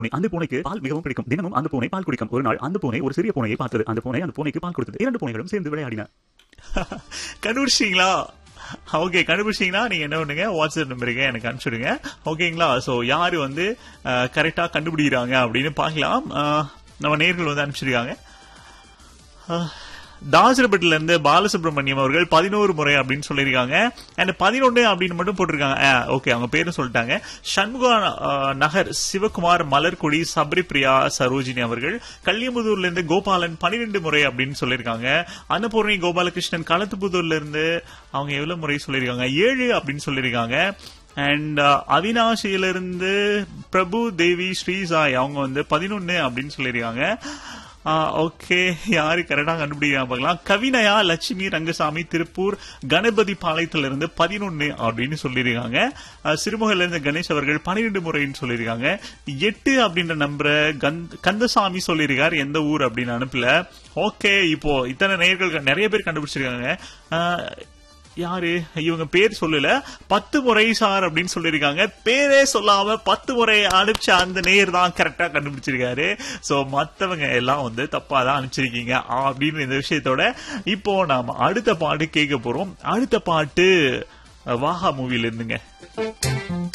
அந்த பூனைக்கு பால் மிகவும் பிடிக்கும் தினமும் அந்த பூனை பால் குடிக்கும் ஒரு நாள் அந்த பூனை ஒரு சிறிய பூனையை பார்த்தது அந்த பூனை அந்த பூனைக்கு பால் கொடுத்தது இரண்டு பூனைகளும் சேர்ந்து விளையாடின கண்டுபிடிச்சிங்களா ஓகே கண்டுபிடிச்சிங்கன்னா நீங்க என்ன பண்ணுங்க வாட்ஸ்அப் நம்பருக்கு எனக்கு அனுப்பிச்சுடுங்க ஓகேங்களா ஸோ யாரு வந்து கரெக்டா கண்டுபிடிக்கிறாங்க அப்படின்னு பார்க்கலாம் அஹ், நம்ம நேர்கள் வந்து அனுப்பிச்சிருக்காங்க அஹ், தாசரப்பட்டில இருந்து பாலசுப்ரமணியம் அவர்கள் பதினோரு முறை அப்படின்னு சொல்லியிருக்காங்க அண்ட் பதினொன்னு அப்படின்னு மட்டும் போட்டிருக்காங்க ஓகே அவங்க பேரும் சொல்லிட்டாங்க சண்முகா அஹ், நகர் சிவகுமார் மலர்கொடி சபரிபிரியா சரோஜினி அவர்கள் கல்லியமுதூர்ல இருந்து கோபாலன் பன்னிரெண்டு முறை அப்படின்னு சொல்லியிருக்காங்க அன்னபூர்ணி கோபாலகிருஷ்ணன் களத்துப்புதூர்ல இருந்து அவங்க எவ்வளவு முறை சொல்லியிருக்காங்க ஏழு அப்படின்னு சொல்லியிருக்காங்க அண்ட் அவினாஷியிலிருந்து பிரபு தேவி ஸ்ரீசாய் அவங்க வந்து பதினொன்னு அப்படின்னு சொல்லியிருக்காங்க ஓகே யாரு கரெக்டா கண்டுபிடிக்கிறாங்க பார்க்கலாம் கவினயா லட்சுமி ரங்கசாமி திருப்பூர் கணபதி பாளையத்துல இருந்து பதினொன்னு அப்படின்னு சொல்லியிருக்காங்க அஹ், சிறுமுகையில இருந்து கணேஷ் அவர்கள் பன்னிரெண்டு முறைன்னு சொல்லியிருக்காங்க எட்டு அப்படின்ற நம்பரை கந்த- கந்தசாமி சொல்லியிருக்காரு எந்த ஊர் அப்படின்னு அனுப்பல ஓகே இப்போ இத்தனை நேயர்கள் நிறைய பேர் கண்டுபிடிச்சிருக்காங்க அஹ், யாரு இவங்க பேர் சொல்லல பத்து முறை சார் அப்படின்னு சொல்லியிருக்காங்க பேரே சொல்லாம பத்து முறை அனுப்பிச்ச அந்த நேர் தான் கரெக்டா கண்டுபிடிச்சிருக்காரு சோ மத்தவங்க எல்லாம் வந்து தப்பா தான் அனுப்பிச்சிருக்கீங்க அப்படின்னு இந்த விஷயத்தோட இப்போ நாம அடுத்த பாட்டு கேட்க போறோம் அடுத்த பாட்டு வாஹா மூவில இருந்துங்க